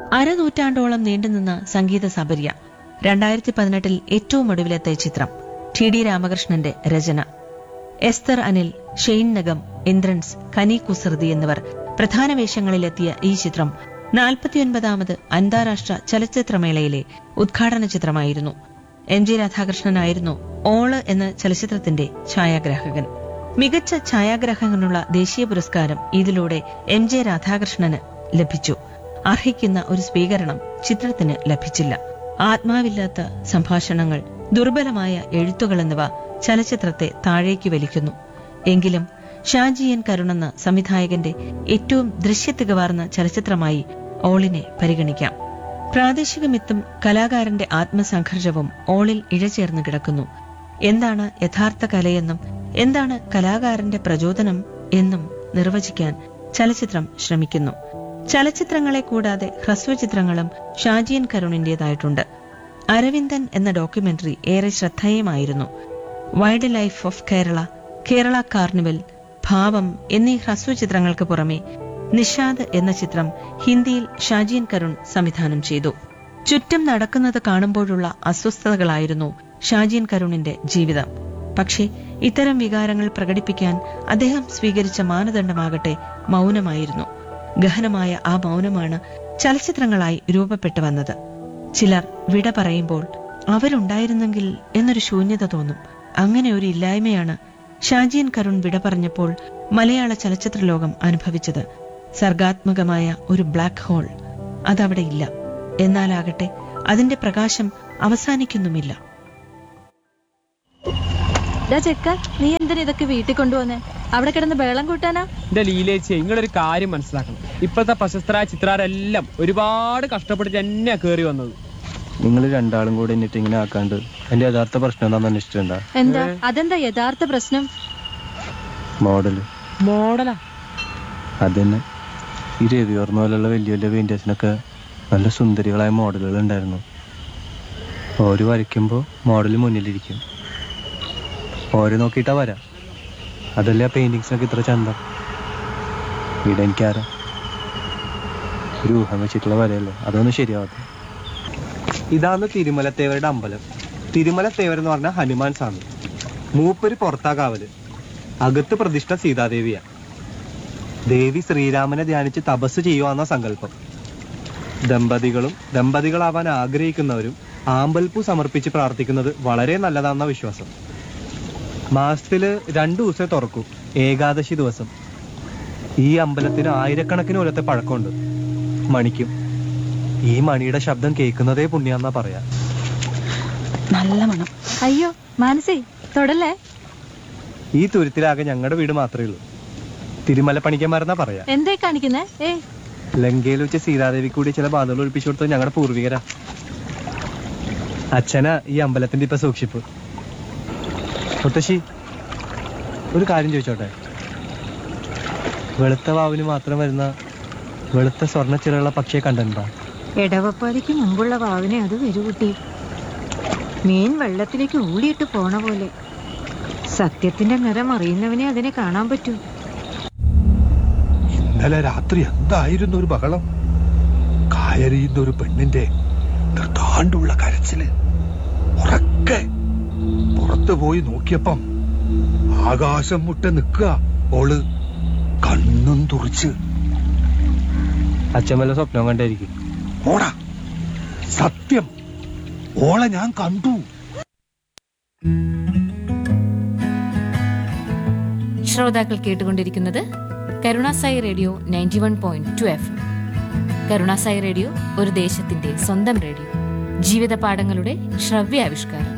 അരനൂറ്റാണ്ടോളം നീണ്ടുനിന്ന സംഗീത സബര്യ രണ്ടായിരത്തി പതിനെട്ടിൽ ഏറ്റവും ഒടുവിലത്തെ ചിത്രം ടി ഡി രാമകൃഷ്ണന്റെ രചന എസ്തർ അനിൽ ഷെയ്ൻ നഗം ഇന്ദ്രൻസ് കനി കുസൃതി എന്നിവർ പ്രധാന വേഷങ്ങളിലെത്തിയ ഈ ചിത്രം നാൽപ്പത്തിയൊൻപതാമത് അന്താരാഷ്ട്ര ചലച്ചിത്രമേളയിലെ ഉദ്ഘാടന ചിത്രമായിരുന്നു എം ജി രാധാകൃഷ്ണനായിരുന്നു ഓള് എന്ന ചലച്ചിത്രത്തിന്റെ ഛായാഗ്രാഹകൻ മികച്ച ഛായാഗ്രാഹകനുള്ള ദേശീയ പുരസ്കാരം ഇതിലൂടെ എം ജെ രാധാകൃഷ്ണന് ലഭിച്ചു അർഹിക്കുന്ന ഒരു സ്വീകരണം ചിത്രത്തിന് ലഭിച്ചില്ല ആത്മാവില്ലാത്ത സംഭാഷണങ്ങൾ ദുർബലമായ എഴുത്തുകൾ എന്നിവ ചലച്ചിത്രത്തെ താഴേക്ക് വലിക്കുന്നു എങ്കിലും ഷാജി എൻ കരുണെന്ന സംവിധായകന്റെ ഏറ്റവും ദൃശ്യത്തികവാർന്ന ചലച്ചിത്രമായി ഓളിനെ പരിഗണിക്കാം പ്രാദേശിക മിത്തും കലാകാരന്റെ ആത്മസംഘർഷവും ഓളിൽ ഇഴചേർന്ന് കിടക്കുന്നു എന്താണ് യഥാർത്ഥ കലയെന്നും എന്താണ് കലാകാരന്റെ പ്രചോദനം എന്നും നിർവചിക്കാൻ ചലച്ചിത്രം ശ്രമിക്കുന്നു ചലച്ചിത്രങ്ങളെ കൂടാതെ ഹ്രസ്വചിത്രങ്ങളും ഷാജിയൻ കരുണിന്റേതായിട്ടുണ്ട് അരവിന്ദൻ എന്ന ഡോക്യുമെന്ററി ഏറെ ശ്രദ്ധേയമായിരുന്നു wildlife of Kerala Kerala carnival ഭാവം എന്നീ ഹ്രസ്വചിത്രങ്ങൾക്ക് പുറമെ നിഷാദ് എന്ന ചിത്രം ഹിന്ദിയിൽ ഷാജിയൻ കരുൺ സംവിധാനം ചെയ്തു ചുറ്റും നടക്കുന്നത് കാണുമ്പോഴുള്ള അസ്വസ്ഥതകളായിരുന്നു ഷാജിയൻ കരുണിന്റെ ജീവിതം പക്ഷേ ഇത്തരം വികാരങ്ങൾ പ്രകടിപ്പിക്കാൻ അദ്ദേഹം സ്വീകരിച്ച മാനദണ്ഡമാകട്ടെ മൗനമായിരുന്നു ഗഹനമായ ആ മൗനമാണ് ചലച്ചിത്രങ്ങളായി രൂപപ്പെട്ടു വന്നത് ചിലർ വിട പറയുമ്പോൾ അവരുണ്ടായിരുന്നെങ്കിൽ എന്നൊരു ശൂന്യത തോന്നും അങ്ങനെ ഒരു ഇല്ലായ്മയാണ് ഷാജിയൻ കരുൺ വിട പറഞ്ഞപ്പോൾ മലയാള ചലച്ചിത്ര ലോകം അനുഭവിച്ചത് സർഗാത്മകമായ ഒരു ബ്ലാക്ക് ഹോൾ അതവിടെ ഇല്ല എന്നാലാകട്ടെ അതിന്റെ പ്രകാശം അവസാനിക്കുന്നുമില്ല ഡാ ചെക്ക നീ എന്തിനാ ഇതൊക്കെ വീട്ടിൽ കൊണ്ടുവന്നേ അവിടെ കിടന്ന് ബേളം കൂട്ടാനാ എന്റെ ലീലേച്ചി നിങ്ങളൊരു കാര്യം മനസ്സിലാക്കണം ഇപ്പോഴത്തെ പ്രശസ്തരായ ചിത്രകാരെല്ലാം ഒരുപാട് കഷ്ടപ്പെട്ടിട്ട് തന്നെയാ കേറി വന്നത് നിങ്ങൾ രണ്ടാളും കൂടി എന്നിട്ട് ഇങ്ങനെ ആക്കാണ്ട് എന്റെ യഥാർത്ഥ പ്രശ്നം എന്താണെന്ന് അന്വേഷിച്ചിട്ടുണ്ടാ എന്താ അതെന്താ യഥാർത്ഥ പ്രശ്നം മോഡല് മോഡലാ അതന്നെ ഈ രവിവർമ്മ പോലുള്ള വലിയ വലിയ പെയിന്റേഴ്സിനൊക്കെ നല്ല സുന്ദരികളായ മോഡലുകൾ ഉണ്ടായിരുന്നു ഓര് വരയ്ക്കുമ്പോൾ മോഡൽ മുന്നിലിരിക്കും ഓര് നോക്കിയിട്ടാ വരാം അതല്ലേ ആ പെയിന്റിങ്സിനൊക്കെ ഇത്ര ചന്തം ഇവിടെ എനിക്കാരാ ഒരു ഊഹം വെച്ചിട്ടുള്ള വരയല്ലേ അതൊന്നും ശരിയാവട്ടെ ഇതാണ് തിരുമലത്തേവരുടെ അമ്പലം തിരുമലത്തേവർ എന്ന് പറഞ്ഞാൽ ഹനുമാൻ സ്വാമി മൂപ്പര് പുറത്താ കാവല് അകത്ത് പ്രതിഷ്ഠ സീതാദേവിയാ ദേവി ശ്രീരാമനെ ധ്യാനിച്ച് തപസ് ചെയ്യുവാന്ന സങ്കല്പം ദമ്പതികളും ദമ്പതികളാവാൻ ആഗ്രഹിക്കുന്നവരും ആമ്പൽപ്പൂ സമർപ്പിച്ച് പ്രാർത്ഥിക്കുന്നത് വളരെ നല്ലതാണെന്ന വിശ്വാസം മാസത്തില് രണ്ടു ദിവസമേ തുറക്കൂ ഏകാദശി ദിവസം ഈ അമ്പലത്തിന് ആയിരക്കണക്കിന് കൊല്ലത്തെ പഴക്കമുണ്ട് മണിക്കും ഈ മണിയുടെ ശബ്ദം കേൾക്കുന്നതേ പുണ്യാന്നാ പറയാ നല്ല മണം അയ്യോ മാനസി തൊടല്ലേ ഈ തുരുത്തിലാകെ ഞങ്ങളുടെ വീട് മാത്രമേ ഉള്ളൂ തിരുമല പണിക്കന്മാരെന്നാ പറയാ എന്തേ കാണിക്കുന്നേ ഏ ലങ്കയിൽ വെച്ച് സീതാദേവി കൂടി ചില ബാധകൾ ഒളിപ്പിച്ചു കൊടുത്തത് ഞങ്ങളുടെ പൂർവികരാ അച്ഛനാ ഈ അമ്പലത്തിന്റെ ഇപ്പൊ സൂക്ഷിപ്പ് മുത്തശ്ശി ഒരു കാര്യം ചോദിച്ചോട്ടെ വെളുത്ത വാവിന് മാത്രം വരുന്ന വെളുത്ത സ്വർണ്ണ ചിറകുള്ള പക്ഷിയെ കണ്ടിട്ടുണ്ടോ ഇടവപ്പാതിക്ക് മുമ്പുള്ള വാവിനെ അത് വരുകൂട്ടി മീൻ വെള്ളത്തിലേക്ക് ഊളിയിട്ട് പോണ പോലെ സത്യത്തിന്റെ നിറം അറിയുന്നവനെ അതിനെ കാണാൻ പറ്റൂ ഇന്നലെ രാത്രി എന്തായിരുന്നു ഒരു ബഹളം കായറിയുന്ന ഒരു പെണ്ണിന്റെ നിർത്താണ്ടുള്ള കരച്ചില് ഉറക്കെ പുറത്തു പോയി നോക്കിയപ്പം ആകാശം മുട്ട നിക്കുക ഓള് കണ്ണും തുറിച്ച് അച്ഛൻ വല്ല സ്വപ്നം കണ്ടായിരിക്കും ഓടാ സത്യം ഓളെ ഞാൻ കണ്ടു ശ്രോതാക്കൾ കേട്ടുകൊണ്ടിരിക്കുന്നത് Karunasai radio ninety one point two F Karunasai radio ഒരു ദേശത്തിന്റെ സ്വന്തം റേഡിയോ ജീവിത പാഠങ്ങളുടെ ശ്രവ്യാവിഷ്കാരം